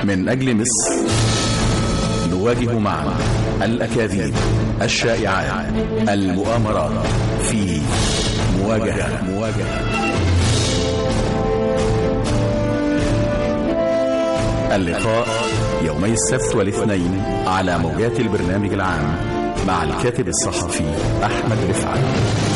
من أجل مصر نواجه معا الأكاذيب الشائعات المؤامرات في مواجهة مواجهة اللقاء يومي السبت والاثنين على موجات البرنامج العام مع الكاتب الصحفي أحمد رفعت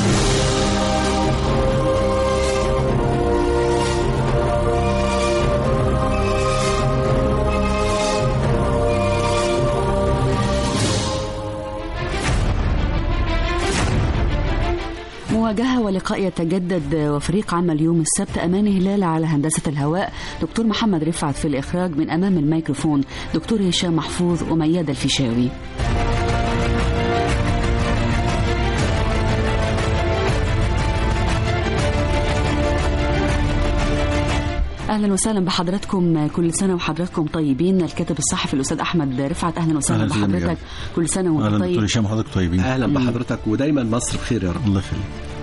مواجهة ولقاء يتجدد وفريق عمل يوم السبت أمان هلال على هندسة الهواء دكتور محمد رفعت في الإخراج من أمام الميكروفون دكتور هشام محفوظ وميادة الفيشاوي اهلا وسهلا بحضراتكم كل سنه وحضراتكم طيبين الكاتب الصحفي الاستاذ احمد رفعت اهلا وسهلا أهلا وسهلا بحضرتك بيك. كل سنه وانت اهلا دكتور طيب هشام حضرتك طيبين اهلا بحضرتك ودايما مصر بخير يا رب الله يخليك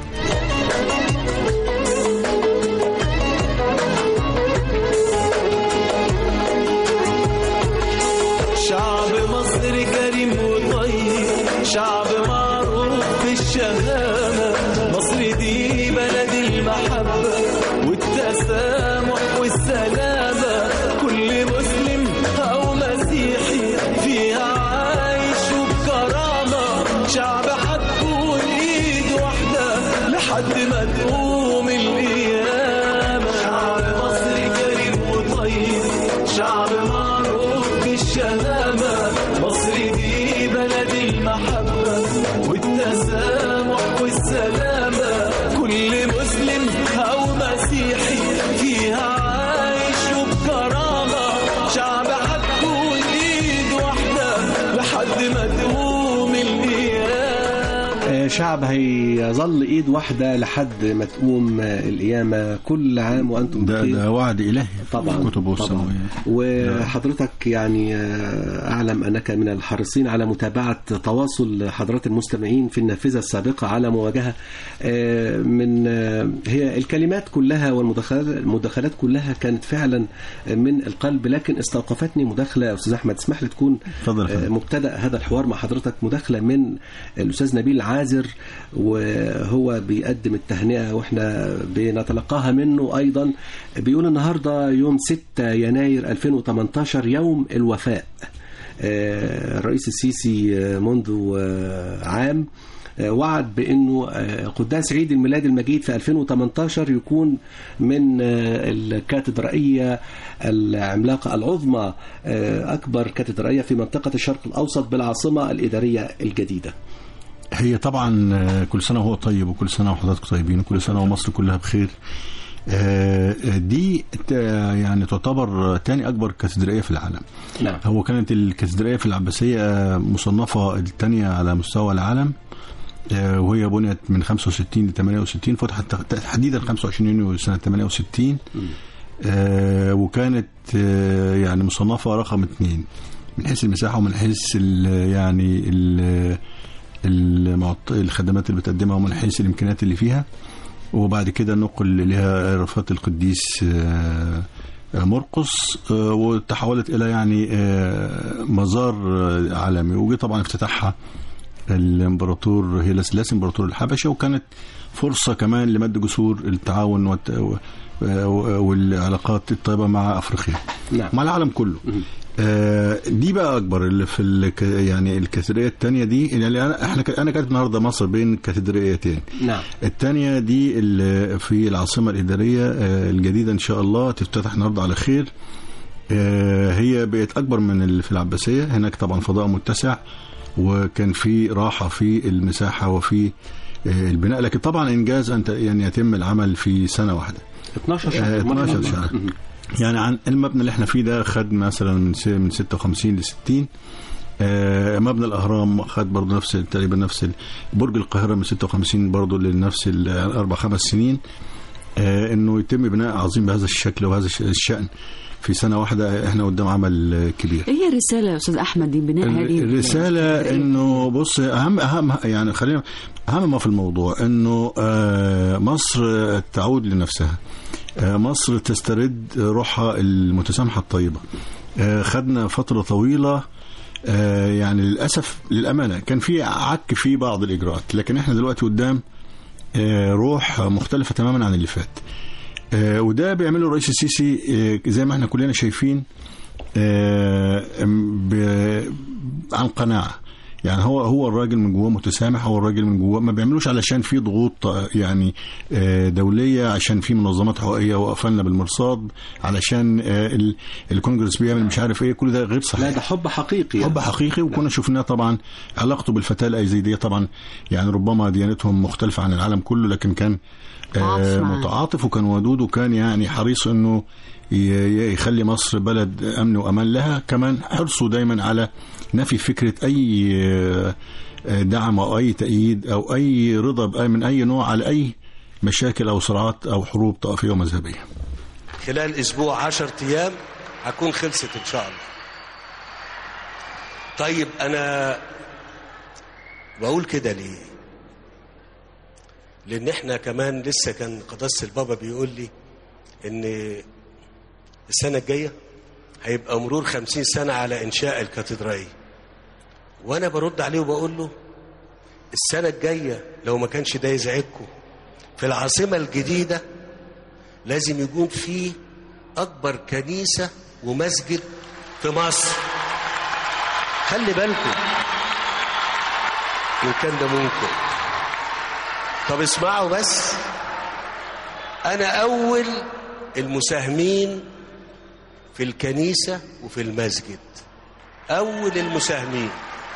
شعب مصر كريم وطيب شعب معروف بالشهامة مصر دي بلد المحبة والتسامح والسلامة كل مسلم أو مسيحي فيها عايش وبكرامة شعب هتكون إيد واحدة لحد ما تقوم القيامة شعب مصر كريم وطيب شعب معروف بالشهامة مصر دي بلد المحبة والتسامح والسلامة كل مسلم أو مسيحي فيها عايش وبكرامة شعب هتكون إيد واحدة لحد ما تقوم القيامة آه، شعب هيظل ايد واحده لحد ما تقوم آه، القيامه كل عام وانتم ده بخير ده وعد الهي طبعا في كتبه طبعا السماويه وحضرتك يعني آه، اعلم انك من الحريصين على متابعه تواصل حضرات المستمعين في النافذه السابقه على مواجهه آه، من آه، هي الكلمات كلها والمداخلات المداخلات كلها كانت فعلا من القلب لكن استوقفتني مداخله يا استاذ احمد اسمح لي تكون اتفضل يا آه، فندم. مبتدا هذا الحوار مع حضرتك مداخله من الاستاذ نبيل عازر وهو بيقدم التهنئه واحنا بنتلقاها منه ايضا بيقول النهارده يوم 6 يناير 2018 يوم الوفاء آه، الرئيس السيسي آه، منذ آه، عام آه، وعد بانه آه، قداس عيد الميلاد المجيد في 2018 يكون من آه، الكاتدرائيه العملاقه العظمى آه، اكبر كاتدرائيه في منطقه الشرق الاوسط بالعاصمه الاداريه الجديده. هي طبعا آه، كل سنه وهو طيب وكل سنه وحضرتك طيبين وكل سنه ومصر كلها بخير آه، آه، دي ت- يعني تعتبر تاني اكبر كاتدرائيه في العالم نعم. هو كانت الكاتدرائيه في العباسيه مصنفه الثانيه على مستوى العالم آه، وهي بنيت من 65 ل 68 فتحت تحديدا 25 يونيو سنه 68 آه، وكانت آه، يعني مصنفه رقم اثنين من حيث المساحه ومن حيث ال- يعني ال- المعط- الخدمات اللي بتقدمها ومن حيث الامكانيات اللي فيها وبعد كده نقل لها رفات القديس آه، آه، مرقس آه، وتحولت الى يعني آه، مزار آه، عالمي وجي طبعا افتتاحها الامبراطور هيلا سلاسي امبراطور الحبشه وكانت فرصه كمان لمد جسور التعاون والت- و- و- والعلاقات الطيبه مع افريقيا نعم. مع العالم كله آه، دي بقى اكبر اللي في الك يعني الكاتدرائيه الثانيه دي يعني انا احنا ك- انا كانت النهارده مصر بين كاتدرائيتين نعم. الثانيه دي اللي في العاصمه الاداريه آه، الجديده ان شاء الله تفتتح النهارده على خير آه، هي بقت اكبر من اللي في العباسيه هناك طبعا فضاء متسع وكان في راحه في المساحه وفي آه، البناء لكن طبعا انجاز ان ت- يعني يتم العمل في سنه واحده 12 آه، شهر 12 شهر يعني عن المبنى اللي احنا فيه ده خد مثلا من س- من 56 ل 60 آه، مبنى الاهرام خد برضه نفس تقريبا نفس ال- برج القاهره من 56 برضه لنفس الاربع خمس سنين آه، انه يتم بناء عظيم بهذا الشكل وهذا الش- الشان في سنه واحده احنا قدام عمل آه، كبير ايه هي الرساله يا استاذ احمد دي بناء هذه الرسالة انه بص اهم اهم يعني خلينا اهم ما في الموضوع انه آه، مصر تعود لنفسها آه، مصر تسترد روحها المتسامحة الطيبة آه، خدنا فترة طويلة آه، يعني للأسف للأمانة كان في عك في بعض الإجراءات لكن احنا دلوقتي قدام آه، روح مختلفة تماما عن اللي فات آه، وده بيعمله الرئيس السيسي آه، زي ما احنا كلنا شايفين آه، ب- عن قناعة يعني هو هو الراجل من جواه متسامح هو الراجل من جواه ما بيعملوش علشان في ضغوط آه، يعني آه، دولية عشان في منظمات حقوقية وقفلنا بالمرصاد علشان آه، ال- الكونجرس بيعمل مش عارف ايه كل ده غير لا صحيح ده حب حقيقي حب يعني. حقيقي وكنا شفناه طبعا علاقته بالفتاة الأيزيدية طبعا يعني ربما ديانتهم مختلفة عن العالم كله لكن كان متعاطف آه معاه. متعاطف وكان ودود وكان يعني حريص انه ي- ي- يخلي مصر بلد امن وامان لها كمان حرصه دايما على نفي فكرة اي آه، آه، دعم او اي تأييد او اي رضا بأي- من اي نوع على اي مشاكل او صراعات او حروب طائفية ومذهبية خلال اسبوع عشر ايام هكون خلصت ان شاء الله طيب انا بقول كده ليه لان احنا كمان لسه كان قداسه البابا بيقول لي ان السنه الجايه هيبقى مرور خمسين سنه على انشاء الكاتدرائيه وانا برد عليه وبقول له السنه الجايه لو ما كانش ده يزعجكم في العاصمه الجديده لازم يكون في اكبر كنيسه ومسجد في مصر خلي بالكم ان كان ده ممكن طب اسمعوا بس انا اول المساهمين في الكنيسه وفي المسجد اول المساهمين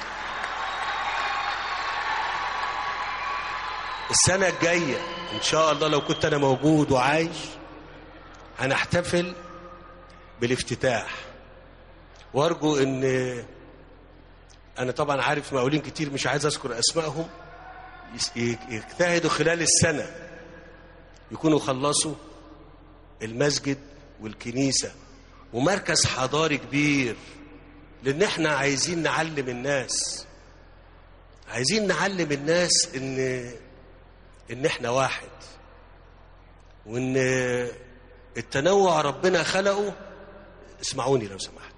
السنه الجايه ان شاء الله لو كنت انا موجود وعايش هنحتفل بالافتتاح وارجو ان انا طبعا عارف مقاولين كتير مش عايز اذكر اسمائهم يس- يجتهدوا خلال السنه يكونوا خلصوا المسجد والكنيسه ومركز حضاري كبير لان احنا عايزين نعلم الناس عايزين نعلم الناس ان ان احنا واحد وان التنوع ربنا خلقه اسمعوني لو سمحتوا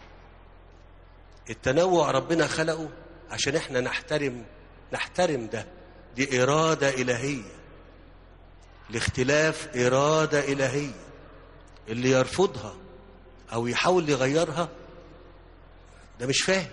التنوع ربنا خلقه عشان احنا نحترم نحترم ده دي إرادة إلهية الاختلاف إرادة إلهية اللي يرفضها أو يحاول يغيرها ده مش فاهم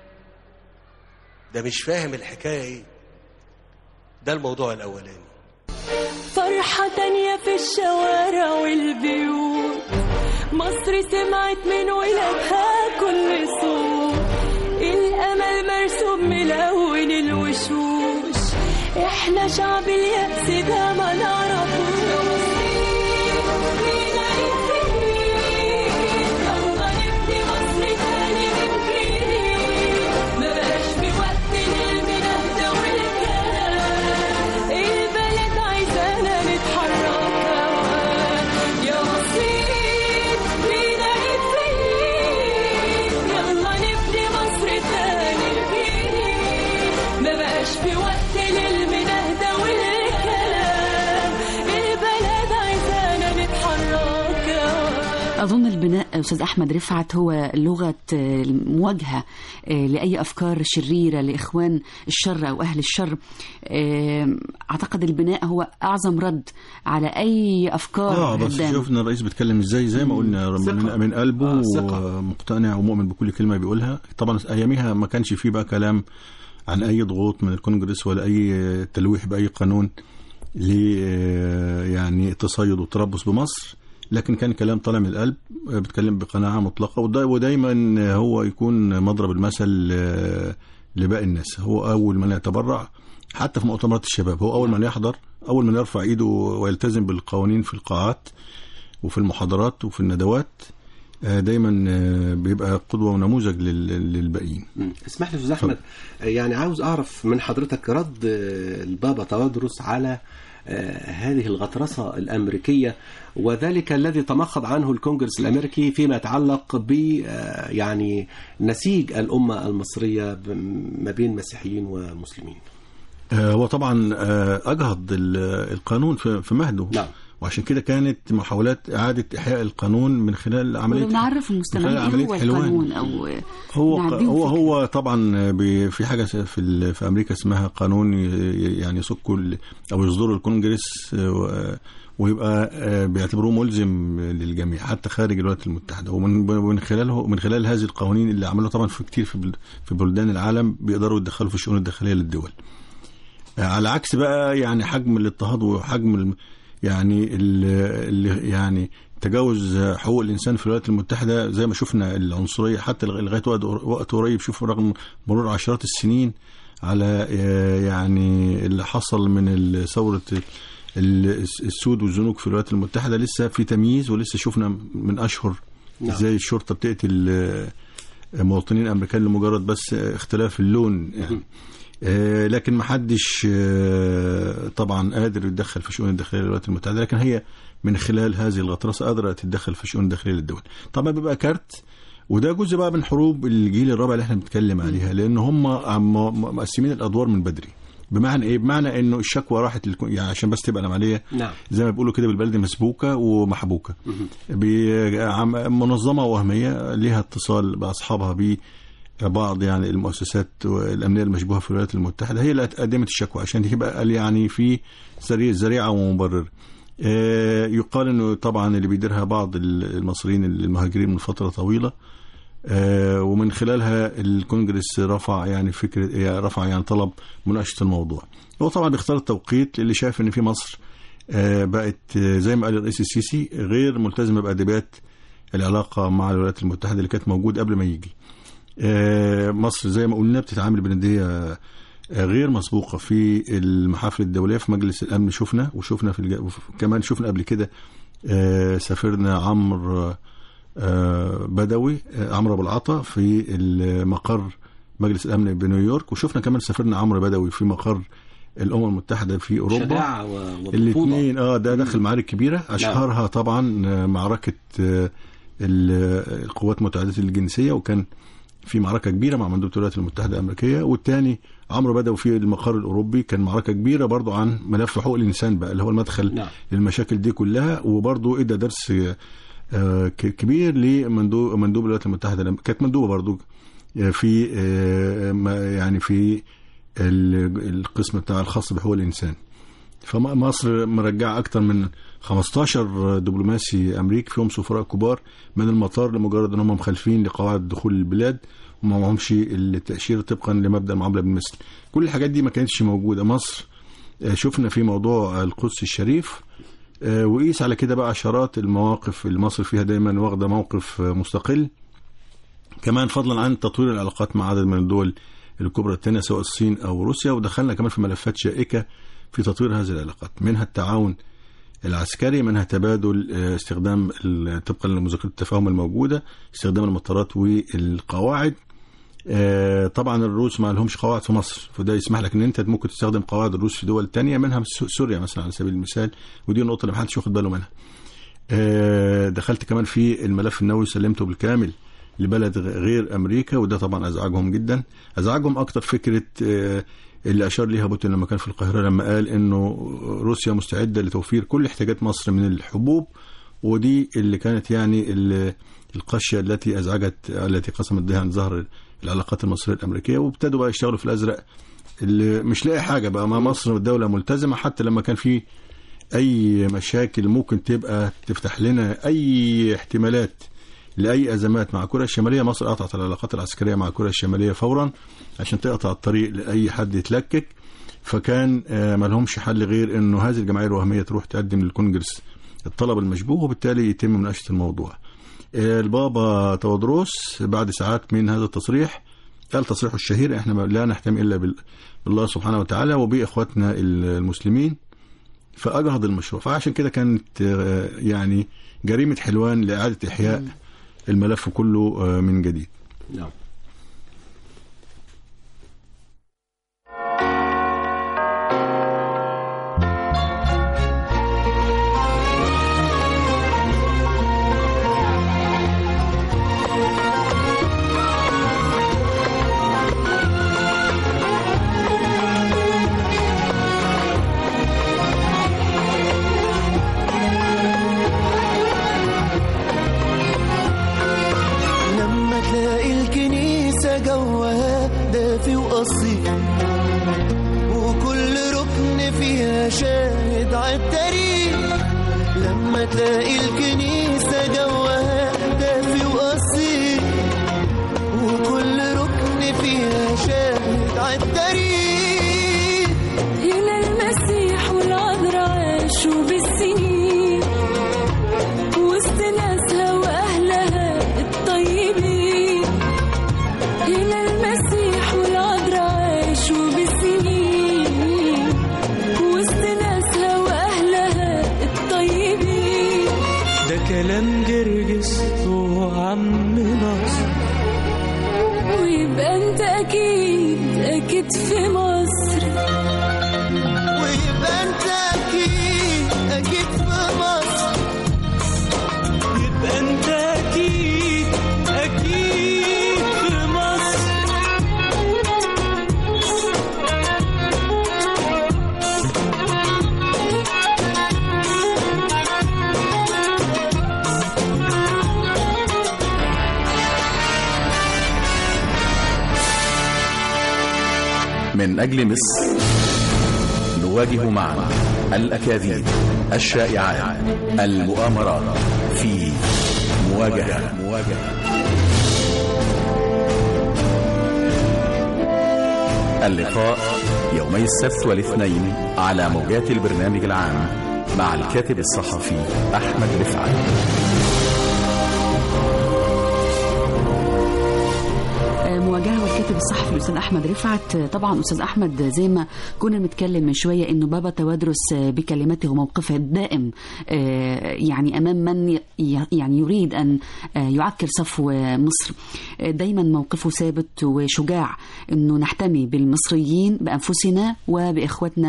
ده مش فاهم الحكاية إيه ده الموضوع الأولاني فرحة تانية في الشوارع والبيوت مصر سمعت من ولادها كل صوت الأمل مرسوم ملون الوشوش احنا شعب اليأس ده ما نعرفوش يلا نبني مصر تاني من جديد مبقاش في وقت للمنهدة والكلام البلد عايزانا نتحرك يا مصير بينا نتفيد يلا نبني مصر تاني جديد مبقاش في وقت للمنهدة والكلام البلد عايزانا نتحرك أظن البناء أستاذ أحمد رفعت هو لغة آه، المواجهة آه، لأي أفكار شريرة لإخوان الشر أو أهل الشر آه، أعتقد البناء هو أعظم رد على أي أفكار اه بس هدامة. شفنا الرئيس بيتكلم ازاي زي ما قلنا ثقة. من, من قلبه آه، ثقة. ومقتنع ومؤمن بكل كلمه بيقولها طبعا اياميها ما كانش فيه بقى كلام عن اي ضغوط من الكونجرس ولا اي تلويح باي قانون ل يعني تصيد وتربص بمصر لكن كان كلام طالع من القلب آه، بيتكلم بقناعه مطلقه ودا- ودايما هو يكون مضرب المثل آه، لباقي الناس هو اول من يتبرع حتى في مؤتمرات الشباب هو اول من يحضر اول من يرفع ايده ويلتزم بالقوانين في القاعات وفي المحاضرات وفي الندوات آه، دايما آه، بيبقى قدوه ونموذج لل- للباقيين مم. اسمح لي استاذ احمد يعني عاوز اعرف من حضرتك رد آه، البابا توادرس على آه، هذه الغطرسه الامريكيه وذلك الذي تمخض عنه الكونجرس الامريكي فيما يتعلق ب آه، يعني نسيج الامه المصريه ب- ما بين مسيحيين ومسلمين. آه، هو طبعا آه، اجهض ال- القانون في في مهده نعم. وعشان كده كانت محاولات اعاده احياء القانون من خلال عمليه ولو نعرف المستمعين من خلال ايه عملية هو حلوان. القانون او هو نعديهم هو فكرة. هو طبعا بي- في حاجه في ال- في امريكا اسمها قانون ي- يعني يصكوا ال- او يصدروا الكونجرس آه، و- ويبقى آه، بيعتبروه ملزم للجميع حتى خارج الولايات المتحده ومن من خلاله من خلال هذه القوانين اللي عملوها طبعا في كتير في بل- في بلدان العالم بيقدروا يتدخلوا في الشؤون الداخليه للدول آه، على عكس بقى يعني حجم الاضطهاد وحجم الم- يعني ال- اللي يعني تجاوز حقوق الانسان في الولايات المتحده زي ما شفنا العنصريه حتى لغ- لغايه وقت وقت قريب شوف رغم مرور عشرات السنين على آه، يعني اللي حصل من ال- ثوره ال- السود والزنوج في الولايات المتحده لسه في تمييز ولسه شفنا من اشهر نعم. ازاي الشرطه بتقتل آه، مواطنين امريكان لمجرد بس اختلاف اللون يعني آه، لكن ما حدش آه، طبعا قادر يتدخل في الشؤون الداخليه للولايات المتحده لكن هي من خلال هذه الغطرسه قادره تتدخل في الشؤون الداخليه للدول طبعا بيبقى كارت وده جزء بقى من حروب الجيل الرابع اللي احنا بنتكلم عليها لان هم عم- مقسمين الادوار من بدري بمعنى ايه بمعنى انه الشكوى راحت للكو- يعني عشان بس تبقى العمليه نعم زي ما بيقولوا كده بالبلدي مسبوكه ومحبوكه بعم- منظمه وهميه ليها اتصال باصحابها ب بعض يعني المؤسسات الامنيه المشبوهه في الولايات المتحده هي اللي قدمت الشكوى عشان يبقى قال يعني في ذريعه ذريعه ومبرر آه، يقال انه طبعا اللي بيديرها بعض المصريين المهاجرين من فتره طويله آه، ومن خلالها الكونجرس رفع يعني فكره يعني رفع يعني طلب مناقشه الموضوع هو طبعا بيختار التوقيت اللي شايف ان في مصر آه، بقت آه، زي ما قال الرئيس السيسي غير ملتزمه بادبيات العلاقه مع الولايات المتحده اللي كانت موجود قبل ما يجي آه، مصر زي ما قلنا بتتعامل بنديه آه، غير مسبوقه في المحافل الدوليه في مجلس الامن شفنا وشفنا في الج... وف- كمان شفنا قبل كده آه، سافرنا عمرو آه، بدوي آه، عمرو ابو العطا في المقر مجلس الامن بنيويورك وشفنا كمان سافرنا عمرو بدوي في مقر الامم المتحده في اوروبا شجاعة و- وبطولة الاثنين اه ده دخل معارك كبيره اشهرها طبعا آه، معركه آه، ال- القوات متعدده الجنسيه وكان في معركه كبيره مع مندوبه الولايات المتحده الامريكيه والثاني عمرو بدوي في المقر الاوروبي كان معركه كبيره برضو عن ملف حقوق الانسان بقى اللي هو المدخل نعم. للمشاكل دي كلها وبرضو ادى درس آه، ك- كبير لمندوب مندوب الولايات المتحده الأم- كانت مندوبه برضو آه، في آه، ما- يعني في ال- القسم بتاع الخاص بحقوق الانسان فمصر مرجعه اكتر من 15 دبلوماسي امريكي فيهم سفراء كبار من المطار لمجرد ان هم مخالفين لقواعد دخول البلاد وما معهمش التاشيره طبقا لمبدا المعامله بالمثل كل الحاجات دي ما كانتش موجوده مصر آه، شفنا في موضوع القدس الشريف آه، وقيس على كده بقى عشرات المواقف اللي مصر فيها دايما واخده موقف آه، مستقل كمان فضلا عن تطوير العلاقات مع عدد من الدول الكبرى الثانيه سواء الصين او روسيا ودخلنا كمان في ملفات شائكه في تطوير هذه العلاقات منها التعاون العسكري منها تبادل آه، استخدام ال- طبقا لمذكره التفاهم الموجوده استخدام المطارات والقواعد آه، طبعا الروس ما لهمش قواعد في مصر فده يسمح لك ان انت ممكن تستخدم قواعد الروس في دول تانية منها سو- سوريا مثلا على سبيل المثال ودي النقطه اللي محدش واخد باله منها آه، دخلت كمان في الملف النووي سلمته بالكامل لبلد غ- غير امريكا وده طبعا ازعجهم جدا ازعجهم اكتر فكره آه، اللي اشار ليها بوتين لما كان في القاهره لما قال انه روسيا مستعده لتوفير كل احتياجات مصر من الحبوب ودي اللي كانت يعني ال- القشه التي ازعجت التي قسمت بها عن ظهر العلاقات المصريه الامريكيه وابتدوا بقى يشتغلوا في الازرق اللي مش لاقي حاجه بقى ما مصر دوله ملتزمه حتى لما كان في اي مشاكل ممكن تبقى تفتح لنا اي احتمالات لاي ازمات مع كوريا الشماليه مصر قطعت العلاقات العسكريه مع كوريا الشماليه فورا عشان تقطع الطريق لاي حد يتلكك فكان آه، ما لهمش حل غير انه هذه الجمعيه الوهميه تروح تقدم للكونجرس الطلب المشبوه وبالتالي يتم مناقشه الموضوع. آه، البابا تودروس بعد ساعات من هذا التصريح قال تصريحه الشهير احنا ما- لا نحتمي الا بال- بالله سبحانه وتعالى وباخواتنا المسلمين فاجهض المشروع فعشان كده كانت آه، يعني جريمه حلوان لاعاده احياء الملف كله آه، من جديد. نعم لما تلاقي الكنيسة جوها دافي وأصيل وكل ركن فيها شاهد عالتاريخ هنا المسيح والعذراء عاشوا بالسنين وسط ناسها وأهلها الطيبين هنا المسيح والعذراء عاشوا بالسنين وسط ناسها وأهلها الطيبين ده كلام جرجس وعم ناصر ويبقى أنت أكيد أكيد في مصر ويبقى انت اكيد اكيد في مصر يبقى انت اكيد اكيد في مصر من أجل مصر نواجه معا الأكاذيب الشائعات المؤامرات في مواجهة مواجهة اللقاء يومي السبت والاثنين على موجات البرنامج العام مع الكاتب الصحفي أحمد رفعت مواجهه والكاتب الصحفي الاستاذ احمد رفعت طبعا استاذ احمد زي ما كنا بنتكلم من شويه انه بابا توادرس بكلمته وموقفه الدائم يعني امام من ي- يعني يريد ان يعكر صفو مصر دايما موقفه ثابت وشجاع انه نحتمي بالمصريين بانفسنا وباخواتنا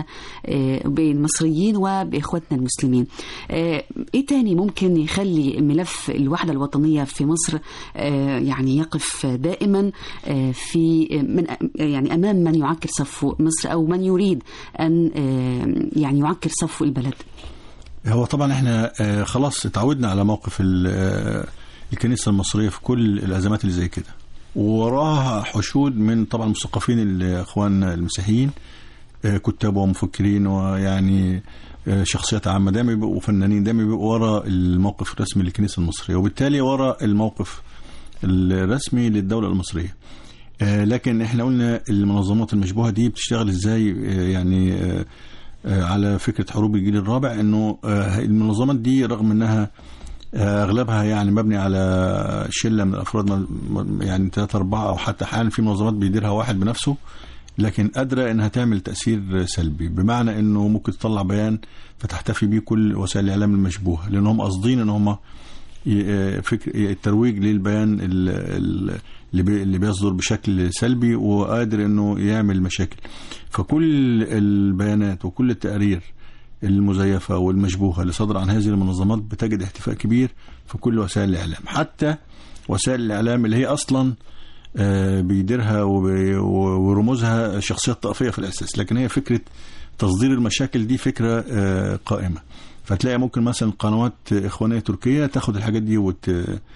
بالمصريين وباخواتنا المسلمين ايه تاني ممكن يخلي ملف الوحده الوطنيه في مصر يعني يقف دائما في من يعني امام من يعكر صفو مصر او من يريد ان يعني يعكر صفو البلد هو طبعا احنا آه، خلاص اتعودنا على موقف ال- آه، الكنيسه المصريه في كل الازمات اللي زي كده ووراها حشود من طبعا المثقفين الاخوان المسيحيين آه، كتاب ومفكرين ويعني آه، شخصيات عامه دايما بيبقوا فنانين دايما بيبقوا ورا الموقف الرسمي للكنيسه المصريه وبالتالي ورا الموقف الرسمي للدوله المصريه آه، لكن احنا قلنا المنظمات المشبوهه دي بتشتغل ازاي آه، يعني آه، آه، على فكره حروب الجيل الرابع انه آه، المنظمات دي رغم انها آه، اغلبها يعني مبني على شله من الافراد م- م- يعني ثلاثه اربعه او حتى احيانا في منظمات بيديرها واحد بنفسه لكن قادره انها تعمل تاثير سلبي بمعنى انه ممكن تطلع بيان فتحتفي بيه كل وسائل الاعلام المشبوهه لانهم قاصدين ان هم ي- فكر الترويج للبيان ال- ال- اللي بي- اللي بيصدر بشكل سلبي وقادر انه يعمل مشاكل فكل البيانات وكل التقارير المزيفه والمشبوهه اللي صدر عن هذه المنظمات بتجد احتفاء كبير في كل وسائل الاعلام حتى وسائل الاعلام اللي هي اصلا آه، بيديرها وبي- ورموزها شخصيات طائفيه في الاساس لكن هي فكره تصدير المشاكل دي فكره آه، قائمه فتلاقي ممكن مثلا قنوات اخوانيه تركيه تاخد الحاجات دي وت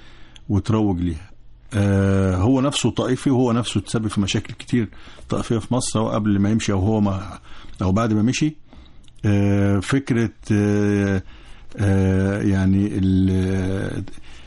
وتروج ليها آه، هو نفسه طائفي وهو نفسه تسبب في مشاكل كتير طائفيه في مصر سواء قبل ما يمشي او هو ما او بعد ما مشي آه، فكره آه، آه، يعني ال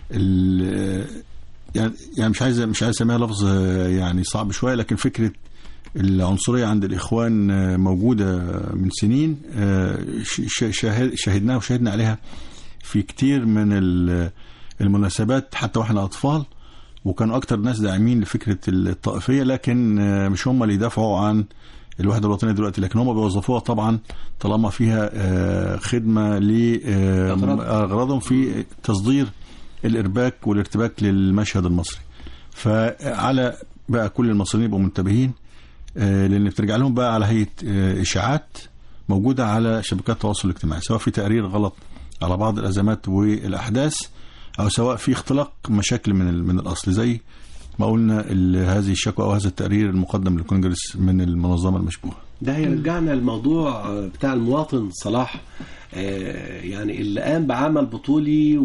ال يعني يعني مش عايز مش عايز اسميها لفظ آه، يعني صعب شويه لكن فكره العنصريه عند الاخوان آه، موجوده من سنين آه، ش- ش- شاهد- شاهدناها وشاهدنا عليها في كتير من ال- المناسبات حتى واحنا اطفال وكانوا اكتر ناس داعمين لفكره الطائفيه لكن آه، مش هم اللي يدافعوا عن الوحده الوطنيه دلوقتي لكن هم بيوظفوها طبعا طالما فيها آه، خدمه لاغراضهم في تصدير الارباك والارتباك للمشهد المصري فعلى بقى كل المصريين يبقوا منتبهين آه، لان بترجع لهم بقى على هيئه آه، اشاعات موجوده على شبكات التواصل الاجتماعي سواء في تقرير غلط على بعض الازمات والاحداث او سواء في اختلاق مشاكل من ال- من الاصل زي ما قلنا ال- هذه الشكوى او هذا التقرير المقدم للكونجرس من المنظمه المشبوهه ده هيرجعنا الموضوع بتاع المواطن صلاح آه، يعني اللي قام بعمل بطولي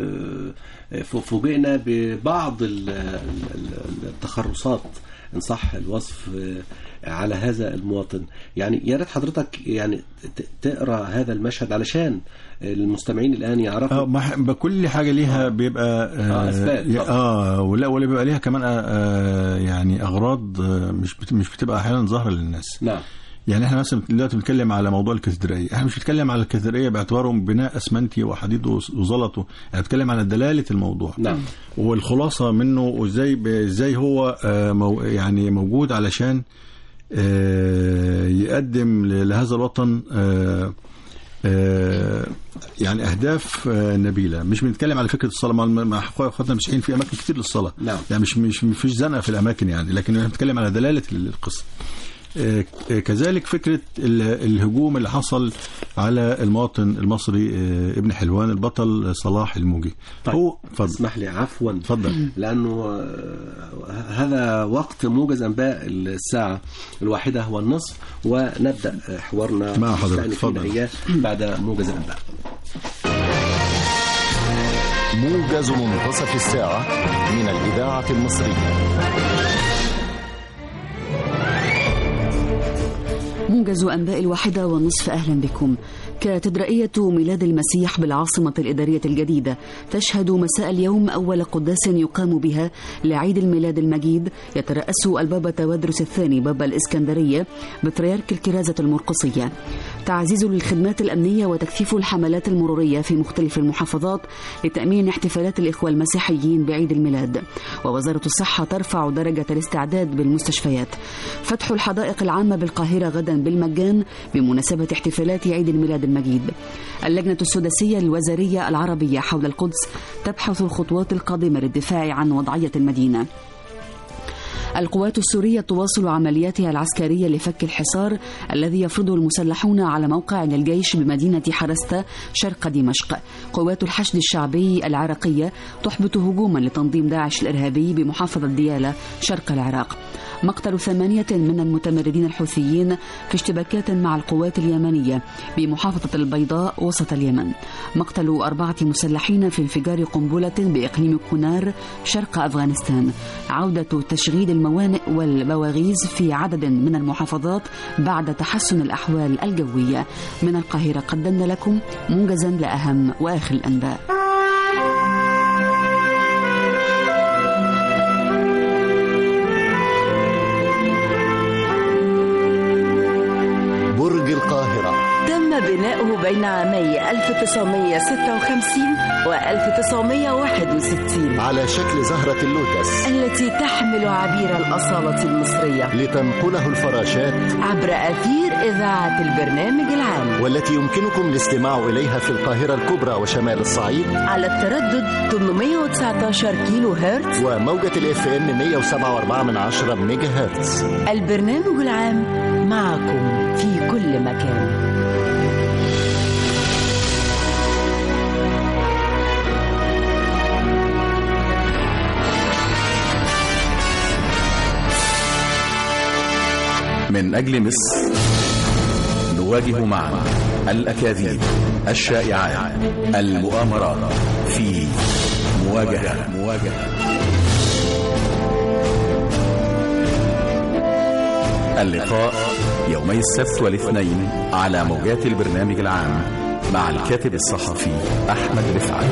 وفوجئنا ببعض ال- ال- التخرصات ان صح الوصف آه، على هذا المواطن يعني يا ريت حضرتك يعني ت- تقرا هذا المشهد علشان المستمعين الان اه يعرفوا ما ح- كل حاجه ليها بيبقى آه، أسباب يا- طبعا. اه ولا ولا بيبقى ليها كمان آه آه، يعني اغراض آه، مش بت- مش بتبقى احيانا ظاهره للناس نعم يعني احنا مثلا دلوقتي بنتكلم على موضوع الكاتدرائيه احنا مش بنتكلم على الكاتدرائيه باعتبارهم بناء اسمنتي وحديد وز- وزلط احنا بنتكلم على دلاله الموضوع نعم والخلاصه منه وازاي ب- ازاي هو آه، مو يعني موجود علشان آه، يقدم ل- لهذا الوطن آه، آه، يعني اهداف آه، نبيله مش بنتكلم على فكره الصلاه مع مع اخواتنا المسيحيين في اماكن كتير للصلاه نعم. يعني مش مش مفيش زنقه في الاماكن يعني لكن احنا بنتكلم على دلاله القصه آه، آه، كذلك فكره ال- الهجوم اللي حصل على المواطن المصري آه، ابن حلوان البطل صلاح الموجي طيب. هو اتفضل اسمح لي عفوا اتفضل لانه آه، هذا وقت موجز انباء الساعه الواحده والنصف ونبدا حوارنا مع حضرتك. مستأنفين اتفضل. اياه بعد موجز الانباء موجز منتصف الساعة من الإذاعة المصرية موجز أنباء الواحدة والنصف أهلا بكم كاتدرائية ميلاد المسيح بالعاصمة الإدارية الجديدة تشهد مساء اليوم أول قداس يقام بها لعيد الميلاد المجيد يترأس البابا تودرس الثاني بابا الإسكندرية بطريرك الكرازة المرقصية تعزيز للخدمات الأمنية وتكثيف الحملات المرورية في مختلف المحافظات لتأمين احتفالات الإخوة المسيحيين بعيد الميلاد ووزارة الصحة ترفع درجة الاستعداد بالمستشفيات فتح الحدائق العامة بالقاهرة غدا بالمجان بمناسبة احتفالات عيد الميلاد المجيد اللجنة السداسية الوزارية العربية حول القدس تبحث الخطوات القادمة للدفاع عن وضعية المدينة القوات السورية تواصل عملياتها العسكرية لفك الحصار الذي يفرضه المسلحون على موقع للجيش بمدينة حرستا شرق دمشق قوات الحشد الشعبي العراقية تحبط هجوما لتنظيم داعش الإرهابي بمحافظة ديالى شرق العراق مقتل ثمانية من المتمردين الحوثيين في اشتباكات مع القوات اليمنية بمحافظة البيضاء وسط اليمن مقتل أربعة مسلحين في انفجار قنبلة بإقليم كونار شرق أفغانستان عودة تشغيل الموانئ والبواغيز في عدد من المحافظات بعد تحسن الأحوال الجوية من القاهرة قدمنا لكم موجزا لأهم وآخر الأنباء برج القاهرة تم بناؤه بين عامي 1956 و 1961 على شكل زهرة اللوتس التي تحمل عبير الأصالة المصرية لتنقله الفراشات عبر أثير إذاعة البرنامج العام والتي يمكنكم الاستماع إليها في القاهرة الكبرى وشمال الصعيد على التردد 819 كيلو هرتز وموجة الاف ام 107.4 من عشرة ميجا هرتز البرنامج العام معكم في كل مكان من أجل مصر نواجه معا الأكاذيب الشائعات المؤامرات في مواجهة مواجهة اللقاء يومي السبت والاثنين على موجات البرنامج العام مع الكاتب الصحفي أحمد رفعت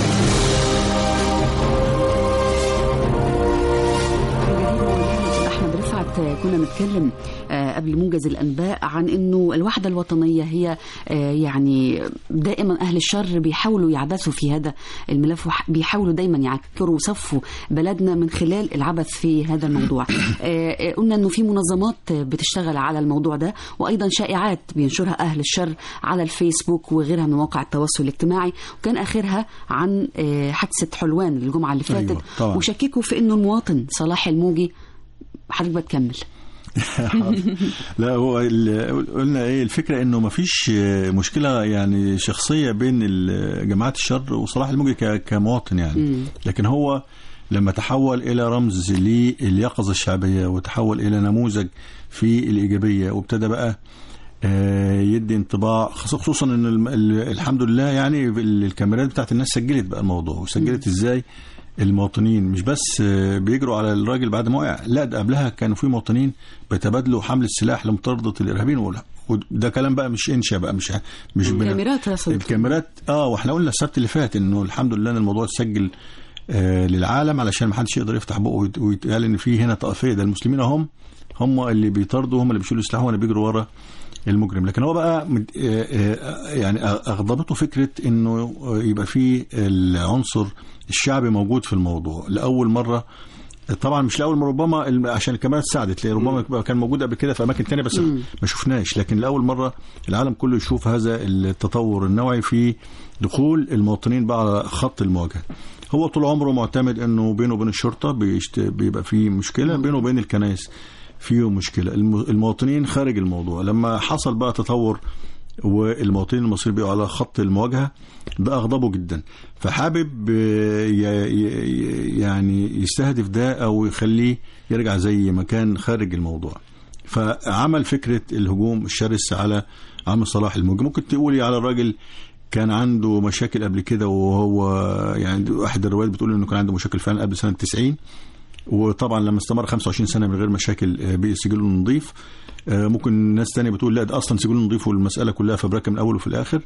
احمد رفعت كنا نتكلم آه، قبل موجز الانباء عن انه الوحده الوطنيه هي آه، يعني دائما اهل الشر بيحاولوا يعبثوا في هذا الملف وح- بيحاولوا دايما يعكروا صفوا بلدنا من خلال العبث في هذا الموضوع آه، آه، قلنا انه في منظمات بتشتغل على الموضوع ده وايضا شائعات بينشرها اهل الشر على الفيسبوك وغيرها من مواقع التواصل الاجتماعي وكان اخرها عن آه، حادثه حلوان الجمعه اللي فاتت أيوة، طبعاً. وشككوا في انه المواطن صلاح الموجي حضرتك بتكمل لا هو ال- قلنا ايه الفكره انه ما فيش مشكله يعني شخصيه بين ال- جماعات الشر وصلاح الموجي ك- كمواطن يعني لكن هو لما تحول الى رمز لليقظه الشعبيه وتحول الى نموذج في الايجابيه وابتدى بقى آه، يدي انطباع خص- خصوصا ان الم- ال- الحمد لله يعني ال- الكاميرات بتاعت الناس سجلت بقى الموضوع وسجلت ازاي المواطنين مش بس آه، بيجروا على الراجل بعد ما وقع لا ده قبلها كانوا في مواطنين بيتبادلوا حمل السلاح لمطاردة الإرهابيين وال- وده كلام بقى مش انشا بقى مش مش بن- كاميرات يا صديقي. الكاميرات اه واحنا قلنا السبت اللي فات انه الحمد لله ان الموضوع اتسجل آه للعالم علشان ما حدش يقدر يفتح بقه ويت- ويتقال ان في هنا طائفيه ده المسلمين هم هم اللي بيطاردوا هم اللي بيشيلوا السلاح هم اللي بيجروا ورا المجرم لكن هو بقى مد- آه، آه، يعني اغضبته فكره انه يبقى في العنصر الشعبي موجود في الموضوع لاول مره طبعا مش لاول مره ربما الم- عشان الكاميرات ساعدت لان ربما كان موجود قبل كده في اماكن تانية بس ما شفناش لكن لاول مره العالم كله يشوف هذا التطور النوعي في دخول المواطنين بقى على خط المواجهه هو طول عمره معتمد انه بينه وبين الشرطه بيشت... بيبقى في مشكله بينه وبين الكنائس فيه مشكله الم... المواطنين خارج الموضوع لما حصل بقى تطور والمواطنين المصريين بقوا على خط المواجهه ده اغضبه جدا فحابب آه، ي- ي- يعني يستهدف ده او يخليه يرجع زي ما كان خارج الموضوع فعمل فكره الهجوم الشرس على عم صلاح الموجي ممكن تقولي على الراجل كان عنده مشاكل قبل كده وهو يعني احد الروايات بتقول انه كان عنده مشاكل فعلا قبل سنه 90 وطبعا لما استمر 25 سنه من غير مشاكل آه، بقي سجله نظيف آه، ممكن ناس تانية بتقول لا ده اصلا سجله نظيف والمساله كلها فبركه من الاول وفي الاخر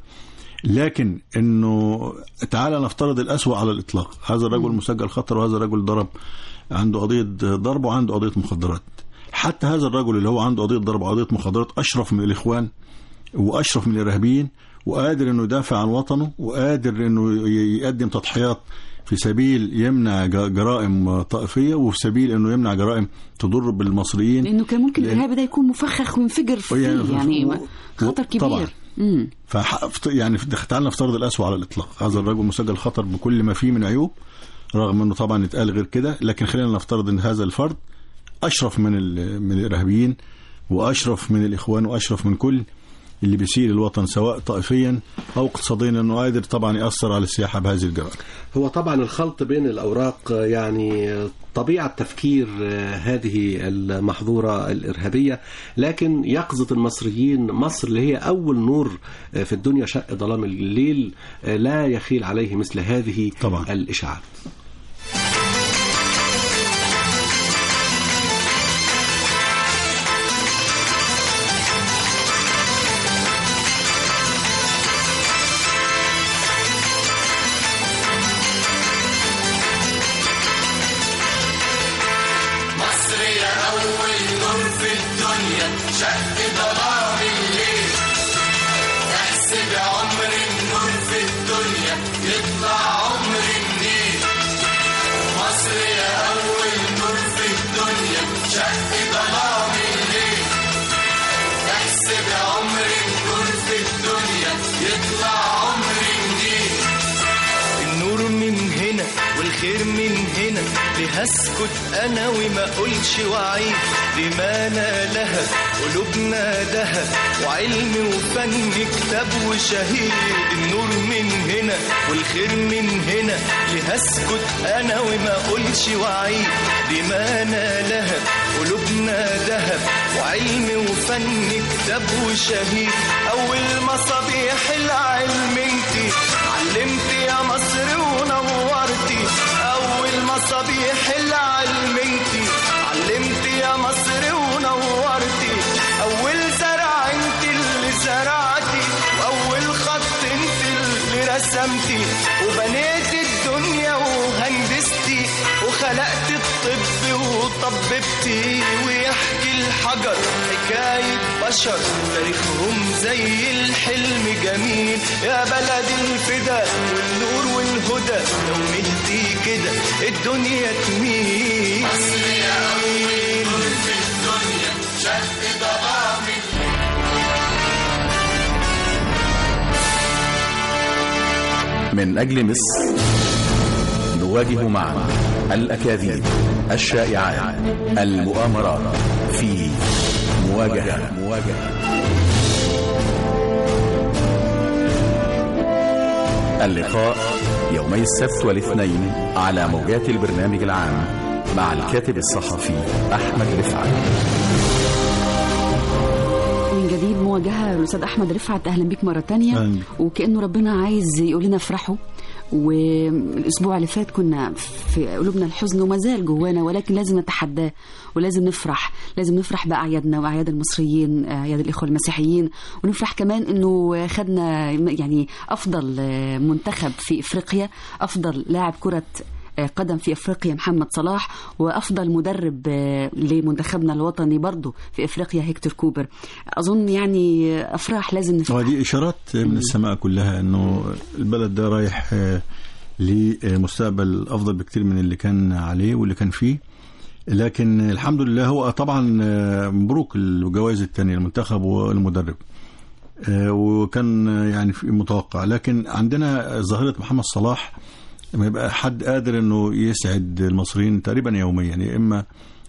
لكن انه تعالى نفترض الأسوأ على الاطلاق هذا الرجل مسجل خطر وهذا الرجل ضرب عنده قضيه ضرب وعنده قضيه مخدرات حتى هذا الرجل اللي هو عنده قضيه ضرب وقضيه مخدرات اشرف من الاخوان واشرف من الارهابيين وقادر انه يدافع عن وطنه وقادر انه ي- يقدم تضحيات في سبيل يمنع ج- جرائم طائفيه وفي سبيل انه يمنع جرائم تضر بالمصريين لانه كان ممكن لأن- الارهاب ده يكون مفخخ وينفجر فيه يعني- يعني و- خطر طبعاً. كبير امم فح... يعني تعالى نفترض الأسوأ على الإطلاق هذا الرجل مسجل خطر بكل ما فيه من عيوب رغم أنه طبعا اتقال غير كده لكن خلينا نفترض أن هذا الفرد أشرف من ال... من الإرهابيين وأشرف من الإخوان وأشرف من كل اللي بيسيء الوطن سواء طائفيا أو اقتصاديا أنه قادر طبعا يأثر على السياحة بهذه الجرائم هو طبعا الخلط بين الأوراق يعني طبيعة تفكير هذه المحظورة الإرهابية لكن يقظة المصريين مصر اللي هي أول نور في الدنيا شق ظلام الليل لا يخيل عليه مثل هذه طبعا. الإشاعات مصر يا أول نور في الدنيا شق ظلام الليل احسب عمر النور في الدنيا يطلع عمر النيل مصر يا أول نور في الدنيا شق ظلام الليل احسب عمر النور في الدنيا يطلع عمر النيل النور من هنا والخير من هنا ليه اسكت انا وما اقولش وعيد دمانا لها قلوبنا دهب وعلم وفن كتاب وشهيد النور من هنا والخير من هنا ليه اسكت انا وما اقولش وعيد دمانا لها قلوبنا دهب وعلم وفن كتاب وشهيد اول مصابيح العلم انتي علمتي يا مصر ونورتي اول مصابيح العلم انتي علمتي يا مصر ونورتي اول زرع انت اللي زرعتي واول خط انت اللي رسمتي وبنيت الدنيا وهندستي وخلقت الطب وطببتي ويحكي الحجر حكاية بشر تاريخهم زي الحلم جميل يا بلد الفدا والنور والهدى لو ملتي كده الدنيا تميل مصر يا أول نور في الدنيا شق ظلام من أجل مصر نواجه معا الأكاذيب الشائعات المؤامرات في مواجهة مواجهة اللقاء يومي السبت والاثنين على موجات البرنامج العام مع الكاتب الصحفي أحمد رفعت من جديد مواجهة الأستاذ أحمد رفعت أهلا بك مرة تانية أهلاً بك. وكأنه ربنا عايز يقول لنا افرحوا والاسبوع اللي فات كنا في قلوبنا الحزن وما زال جوانا ولكن لازم نتحداه ولازم نفرح لازم نفرح باعيادنا واعياد المصريين اعياد الاخوه المسيحيين ونفرح كمان انه خدنا يعني افضل منتخب في افريقيا افضل لاعب كره قدم في افريقيا محمد صلاح وافضل مدرب لمنتخبنا الوطني برضه في افريقيا هيكتور كوبر اظن يعني افراح لازم نفرح ودي اشارات من السماء كلها انه البلد ده رايح آه، لمستقبل افضل بكتير من اللي كان عليه واللي كان فيه لكن الحمد لله هو طبعا آه، مبروك الجوائز الثانيه المنتخب والمدرب آه، وكان آه، يعني في متوقع لكن عندنا ظاهره محمد صلاح لما يبقى حد قادر انه يسعد المصريين تقريبا يوميا يا اما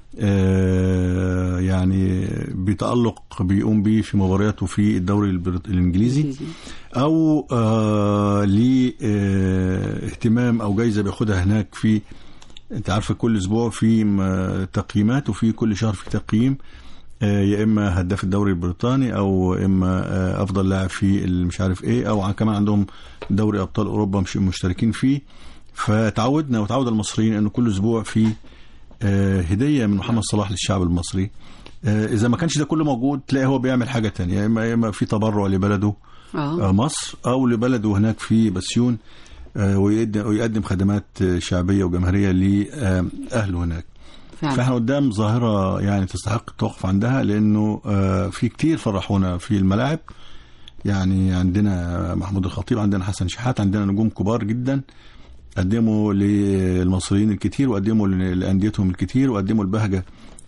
آه، يعني بتألق بيقوم بيه في مبارياته في الدوري البريط- الانجليزي او آه ليه آه اهتمام او جايزه بياخدها هناك في انت عارفه كل اسبوع في م- تقييمات وفي كل شهر في تقييم آه، يا اما هداف الدوري البريطاني او اما آه، افضل لاعب في ال- مش عارف ايه او ع- كمان عندهم دوري ابطال اوروبا مش مشتركين فيه فتعودنا وتعود المصريين انه كل اسبوع في آه، هديه من محمد صلاح للشعب المصري آه، اذا ما كانش ده كله موجود تلاقي هو بيعمل حاجه تانية يا اما يا اما في تبرع لبلده اه آه، مصر او لبلده هناك في بسيون آه، ويقدم ويقدم خدمات آه، شعبيه وجماهيريه لاهله هناك فعلا فاحنا قدام ظاهره يعني تستحق التوقف عندها لانه آه، في كتير فرحونا في الملاعب يعني عندنا محمود الخطيب عندنا حسن شحات عندنا نجوم كبار جدا قدموا للمصريين الكتير وقدموا لانديتهم الكتير وقدموا البهجه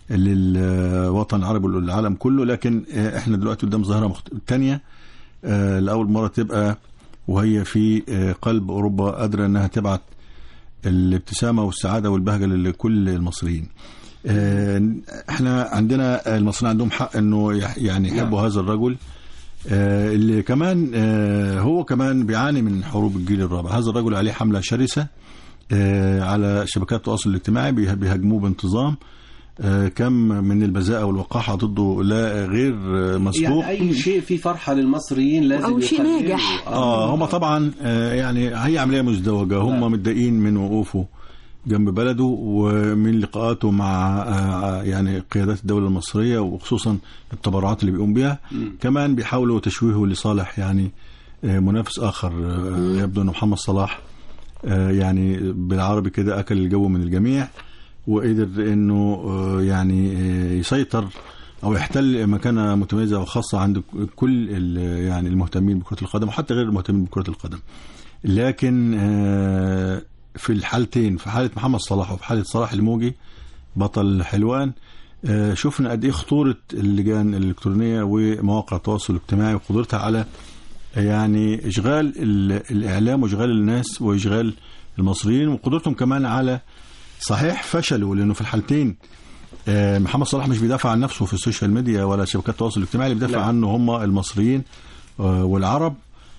للوطن العربي والعالم كله لكن آه، احنا دلوقتي قدام ظاهره مخت... تانية آه، لاول مره تبقى وهي في آه، قلب اوروبا قادره انها تبعت الابتسامه والسعاده والبهجه لكل المصريين. آه، احنا عندنا المصريين عندهم حق انه يح- يعني يحبوا هذا الرجل آه، اللي كمان آه، هو كمان بيعاني من حروب الجيل الرابع هذا الرجل عليه حملة شرسة آه، على شبكات التواصل الاجتماعي بيه- بيهاجموه بانتظام آه، كم من البذاءة والوقاحة ضده لا غير آه، مسبوق يعني اي شيء فيه فرحه للمصريين لازم أو شيء يقدموا. ناجح. اه هم طبعا آه، يعني هي عمليه مزدوجه هم متضايقين من وقوفه جنب بلده ومن لقاءاته مع آه، يعني قيادات الدوله المصريه وخصوصا التبرعات اللي بيقوم بها كمان بيحاولوا تشويهه لصالح يعني آه، منافس اخر آه، يبدو ان محمد صلاح آه، يعني بالعربي كده اكل الجو من الجميع وقدر انه آه، يعني آه، يسيطر او يحتل مكانه متميزه وخاصه عند كل ال- يعني المهتمين بكره القدم وحتى غير المهتمين بكره القدم لكن آه، في الحالتين في حاله محمد صلاح وفي حاله صلاح الموجي بطل حلوان آه، شفنا قد ايه خطوره اللجان الالكترونيه ومواقع التواصل الاجتماعي وقدرتها على يعني اشغال ال- الاعلام واشغال الناس واشغال المصريين وقدرتهم كمان على صحيح فشلوا لانه في الحالتين آه، محمد صلاح مش بيدافع عن نفسه في السوشيال ميديا ولا شبكات التواصل الاجتماعي اللي بيدافع لا. عنه هم المصريين آه، والعرب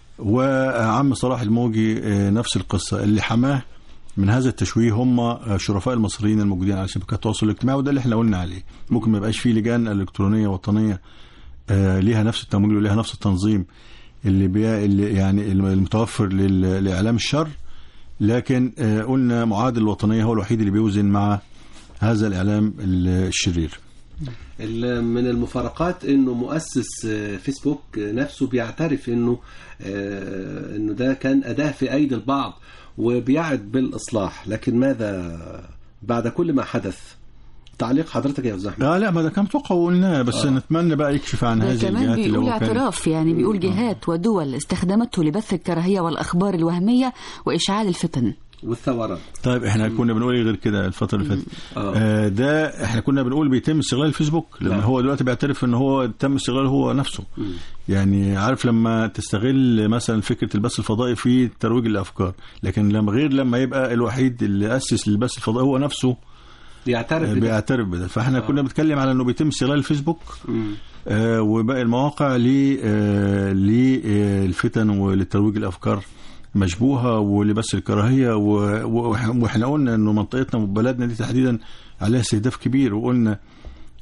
وعم صلاح الموجي آه، نفس القصه اللي حماه من هذا التشويه هم آه، شرفاء المصريين الموجودين على شبكات التواصل الاجتماعي وده اللي احنا قلنا عليه ممكن ما يبقاش فيه لجان الكترونيه وطنيه آه، ليها نفس التمويل وليها نفس التنظيم اللي, بي اللي يعني المتوفر لل- لاعلام الشر لكن آه، قلنا معادل الوطنيه هو الوحيد اللي بيوزن مع هذا الاعلام الشرير ال- من المفارقات انه مؤسس آه، فيسبوك آه، نفسه بيعترف انه آه، انه ده كان اداه في ايدي البعض وبيعد بالاصلاح لكن ماذا بعد كل ما حدث تعليق حضرتك يا استاذ احمد لا لا ما ده كان متوقع وقلناه بس آه. نتمنى بقى يكشف عن ده هذه كمان الجهات اللي بيقول هو كان اعتراف يعني بيقول جهات ودول استخدمته لبث الكراهية والأخبار الوهمية وإشعال الفتن والثورات طيب احنا كنا بنقول إيه غير كده الفتره اللي فاتت آه. آه ده احنا كنا بنقول بيتم استغلال الفيسبوك لما نعم. هو دلوقتي بيعترف ان هو تم استغلاله هو نفسه يعني عارف لما تستغل مثلا فكره البث الفضائي في ترويج الافكار لكن لما غير لما يبقى الوحيد اللي اسس للبث الفضائي هو نفسه يعترف آه، بده. بيعترف بده فاحنا آه. كنا بنتكلم على انه بيتم استغلال الفيسبوك مم. آه، وباقي المواقع ل- آه، للفتن ولترويج الافكار مشبوهه ولبس الكراهيه و- و- واحنا قلنا انه منطقتنا وبلدنا دي تحديدا عليها استهداف كبير وقلنا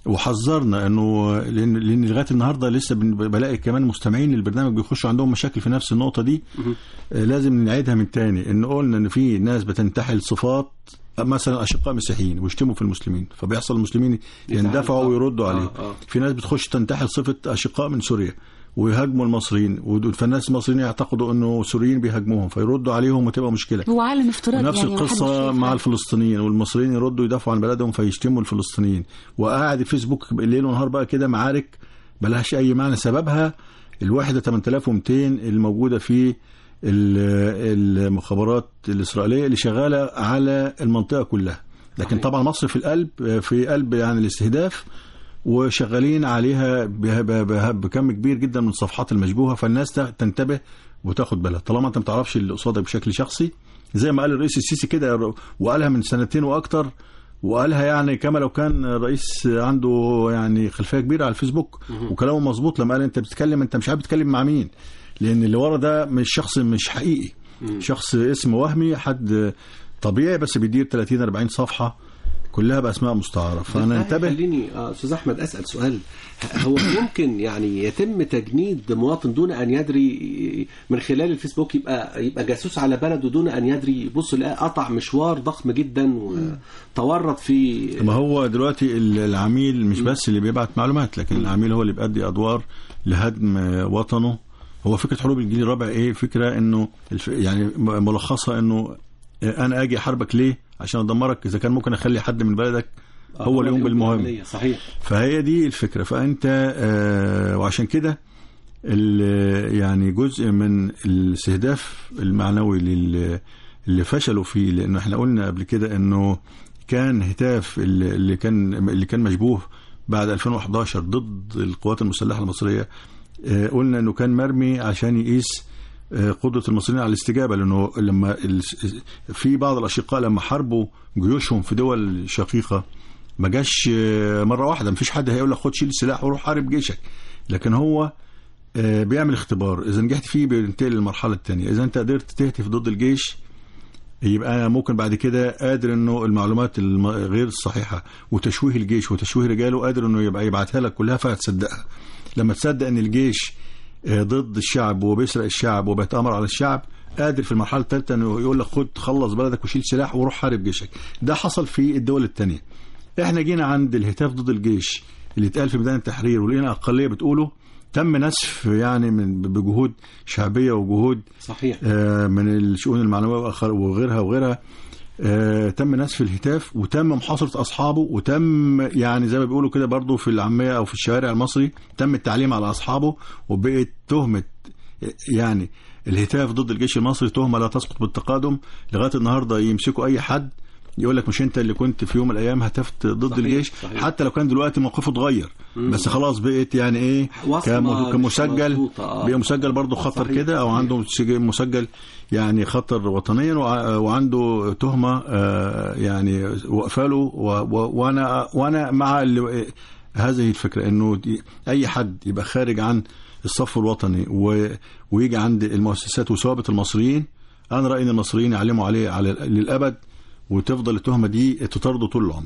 وحذرنا انه لان لان لغايه النهارده لسه بن- بلاقي كمان مستمعين للبرنامج بيخشوا عندهم مشاكل في نفس النقطه دي آه، لازم نعيدها من تاني ان قلنا ان في ناس بتنتحل صفات مثلا اشقاء مسيحيين ويشتموا في المسلمين فبيحصل المسلمين يندفعوا آه. ويردوا عليهم آه، آه. في ناس بتخش تنتحل صفه اشقاء من سوريا ويهاجموا المصريين ودول- فالناس المصريين يعتقدوا انه سوريين بيهاجموهم فيردوا عليهم وتبقى مشكله هو عالم افتراضي نفس يعني محدش القصة شايف مع حاجة. الفلسطينيين والمصريين يردوا يدافعوا عن بلدهم فيشتموا الفلسطينيين وقاعد الفيسبوك الليل ونهار بقى كده معارك ملهاش أي معنى سببها الواحدة 8200 الموجودة في ال- المخابرات الإسرائيلية اللي شغالة على المنطقة كلها لكن طبعا مصر في القلب في قلب يعني الاستهداف وشغالين عليها به- به- به- بكم كبير جدا من الصفحات المشبوهه فالناس ت- تنتبه وتاخد بالها طالما انت ما تعرفش اللي قصادك بشكل شخصي زي ما قال الرئيس السيسي كده وقالها من سنتين واكتر وقالها يعني كما لو كان الرئيس عنده يعني خلفيه كبيره على الفيسبوك وكلامه مظبوط لما قال انت بتتكلم انت مش عارف تتكلم مع مين لان اللي ورا ده مش شخص مش حقيقي شخص اسم وهمي حد طبيعي بس بيدير 30 40 صفحه كلها باسماء مستعاره فانا انتبه خليني آه، استاذ احمد اسال سؤال هو ممكن يعني يتم تجنيد مواطن دون ان يدري من خلال الفيسبوك يبقى يبقى جاسوس على بلده دون ان يدري يبص يلاقي قطع مشوار ضخم جدا وتورط في ما هو دلوقتي ال- العميل مش بس اللي بيبعت معلومات لكن العميل هو اللي بيأدي ادوار لهدم آه، وطنه هو فكره حروب الجيل الرابع ايه فكره انه الف... يعني م- ملخصها انه آه، انا اجي احاربك ليه عشان ادمرك اذا كان ممكن اخلي حد من بلدك هو اللي يقوم بالمهمه بالعملية، صحيح فهي دي الفكره فانت آه، وعشان كده ال- يعني جزء من الاستهداف المعنوي لل- اللي فشلوا فيه لانه احنا قلنا قبل كده انه كان هتاف اللي اللي كان اللي كان مشبوه بعد 2011 ضد القوات المسلحه المصريه آه، قلنا انه كان مرمي عشان يقيس آه، قدره المصريين على الاستجابه لانه لما ال- في بعض الاشقاء لما حاربوا جيوشهم في دول شقيقه ما جاش آه، مره واحده مفيش حد هيقول لك خد شيل السلاح وروح حارب جيشك لكن هو آه، بيعمل اختبار اذا نجحت فيه بينتقل للمرحله الثانيه اذا انت قدرت تهتف ضد الجيش يبقى ممكن بعد كده قادر انه المعلومات الم- غير الصحيحه وتشويه الجيش وتشويه رجاله قادر انه يبقى يبعتها لك كلها فهتصدقها لما تصدق ان الجيش آه، ضد الشعب وبيسرق الشعب وبيتامر على الشعب قادر في المرحله الثالثه انه يقول لك خد خلص بلدك وشيل سلاح وروح حارب جيشك ده حصل في الدول الثانيه احنا جينا عند الهتاف ضد الجيش اللي اتقال في ميدان التحرير ولقينا اقليه بتقوله تم نسف يعني من بجهود شعبيه وجهود صحيح آه، من الشؤون المعنويه وآخر- وغيرها وغيرها آه، تم نسف الهتاف وتم محاصره اصحابه وتم يعني زي ما بيقولوا كده برضو في العاميه او في الشوارع المصري تم التعليم على اصحابه وبقت تهمه يعني الهتاف ضد الجيش المصري تهمه لا تسقط بالتقادم لغايه النهارده يمسكوا اي حد يقول لك مش انت اللي كنت في يوم من الايام هتفت ضد صحيح، الجيش صحيح. حتى لو كان دلوقتي موقفه اتغير بس خلاص بقت يعني ايه وصمة كم- مش كمسجل مظبوطة، آه. بقى مسجل برضه خطر صحيح، كده او صحيح. عنده سج- مسجل يعني خطر وطنيا وع- وعنده تهمه آه، يعني واقفه له و- و- وانا وانا مع اللي هذه الفكره انه دي- اي حد يبقى خارج عن الصف الوطني و- ويجي عند المؤسسات وثوابت المصريين انا رايي ان المصريين يعلموا عليه على للابد وتفضل التهمه دي تطارده طول العمر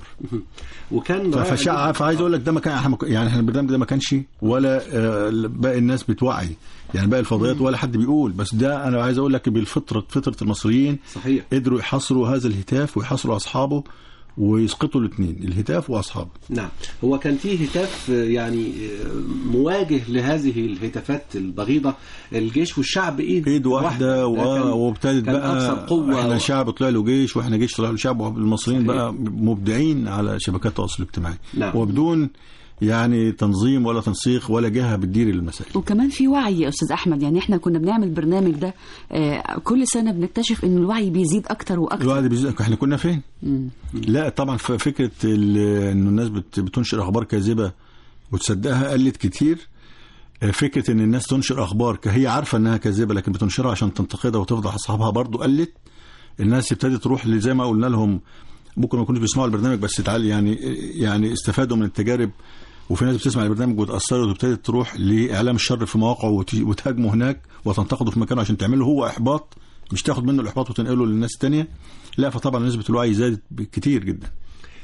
وكان رائع فشع جداً. فعايز اقول لك ده ما كان إحنا ما كان- يعني احنا البرنامج ده ما كانش ولا آه، باقي الناس بتوعي يعني باقي الفضائيات ولا حد بيقول بس ده انا عايز اقول لك بالفطره فطره المصريين صحيح قدروا يحصروا هذا الهتاف ويحصروا اصحابه ويسقطوا الاثنين الهتاف واصحابه نعم هو كان فيه هتاف آه، يعني آه، مواجه لهذه الهتافات البغيضة الجيش والشعب ايد ايد واحده و- كان- وابتدت كان بقى أكثر قوة احنا و- شعب طلع له جيش واحنا جيش طلع له شعب والمصريين صحيح. بقى مبدعين على شبكات التواصل الاجتماعي نعم. وبدون يعني تنظيم ولا تنسيق ولا جهه بتدير المسائل وكمان في وعي يا استاذ احمد يعني احنا كنا بنعمل برنامج ده آه، كل سنه بنكتشف ان الوعي بيزيد اكتر واكتر الواحد بيزيد احنا كنا فين؟ مم. لا طبعا ف- فكره ال- انه الناس بت- بتنشر اخبار كاذبه وتصدقها قلت كتير آه، فكره ان الناس تنشر اخبار ك- هي عارفه انها كاذبه لكن بتنشرها عشان تنتقدها وتفضح اصحابها برضو قلت الناس ابتدت تروح ل- زي ما قلنا لهم ممكن ما يكونوش بيسمعوا البرنامج بس تعال يعني يعني استفادوا من التجارب وفي ناس بتسمع البرنامج وتاثرت وابتدت تروح لاعلام الشر في مواقعه وت- وتهاجمه هناك وتنتقده في مكانه عشان تعمله هو احباط مش تاخد منه الاحباط وتنقله للناس التانية لا فطبعا نسبه الوعي زادت كتير جدا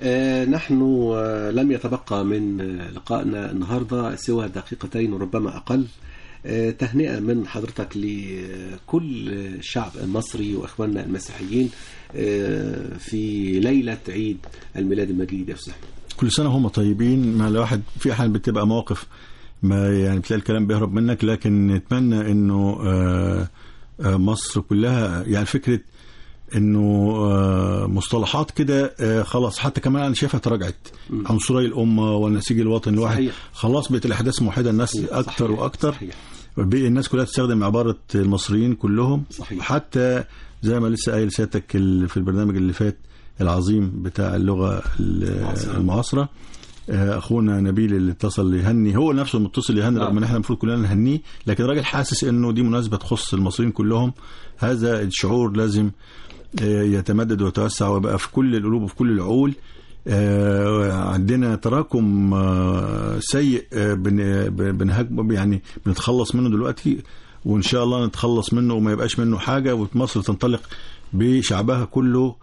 آه، نحن آه، لم يتبقى من آه، لقائنا النهارده سوى دقيقتين وربما اقل آه، تهنئه من حضرتك لكل الشعب المصري واخواننا المسيحيين آه، في ليله عيد الميلاد المجيد يا استاذ أحمد. كل سنه هم طيبين ما الواحد في احيانا بتبقى مواقف ما يعني بتلاقي الكلام بيهرب منك لكن نتمنى انه آه، آه، مصر كلها يعني فكره انه آه، مصطلحات كده آه، خلاص حتى كمان انا شايفها تراجعت عنصري الامه والنسيج الوطني الواحد صحيح. خلاص بقت الاحداث موحده الناس صحيح. اكتر واكتر صحيح. بقي الناس كلها تستخدم عباره المصريين كلهم صحيح. حتى زي ما لسه قايل سيادتك ال- في البرنامج اللي فات العظيم بتاع اللغه ال- المعاصره آه، اخونا نبيل اللي اتصل يهني هو نفسه المتصل يهني نعم. رغم ان احنا المفروض كلنا نهنيه لكن الراجل حاسس انه دي مناسبه تخص المصريين كلهم هذا الشعور لازم آه، يتمدد ويتوسع ويبقى في كل القلوب وفي كل العقول آه، عندنا تراكم آه، سيء آه، بن- ب- بنهاجمه يعني بنتخلص منه دلوقتي وان شاء الله نتخلص منه وما يبقاش منه حاجه ومصر تنطلق بشعبها كله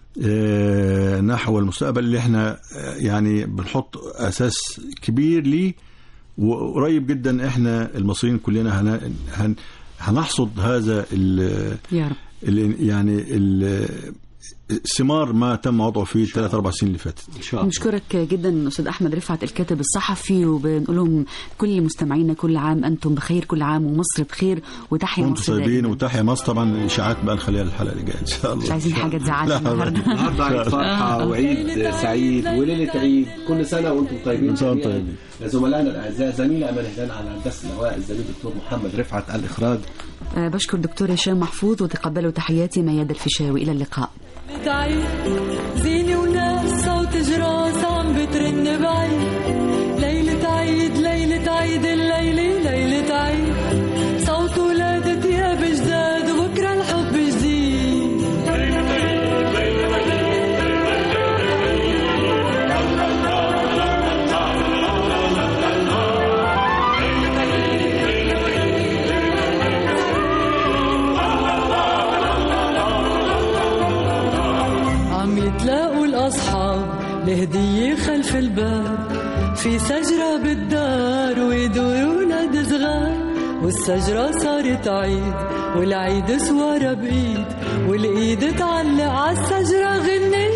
آه، نحو المستقبل اللي احنا آه، يعني بنحط اساس كبير ليه وقريب جدا احنا المصريين كلنا هن هن هنحصد هذا ال- يا رب ال- يعني ال- ثمار ما تم وضعه في الثلاث اربع سنين اللي فاتت ان شاء الله نشكرك جدا استاذ احمد رفعت الكاتب الصحفي وبنقول لهم كل مستمعينا كل عام انتم بخير كل عام ومصر بخير وتحيا وانتم مصر طيبين دائما. وتحيا مصر طبعا الاشاعات بقى نخليها الحلقه اللي جايه ان شاء الله مش عايزين حاجه تزعلنا لا، النهارده النهارده عيد فرحه وعيد سعيد وليله عيد كل سنه وانتم طيبين كل سنة وانتم جميعاً. طيبين. زملائنا الاعزاء زميل امان هلال على هندسه الهواء الزميل الدكتور محمد رفعت الاخراج آه، بشكر دكتور هشام محفوظ وتقبلوا تحياتي مياد الفيشاوي الى اللقاء تعيد زينة وناس صوت جراس عم بترن بعيد ليلة عيد ليلة عيد الليلة ليلة عيد صوت ولادة تياب جداد وبكرة الحب جديد عم يتلاقوا الأصحاب لهدية خلف الباب في شجرة بالدار ويدور ولاد صغار والشجرة صارت عيد والعيد سوارة بإيد والإيد تعلق عالشجرة غنية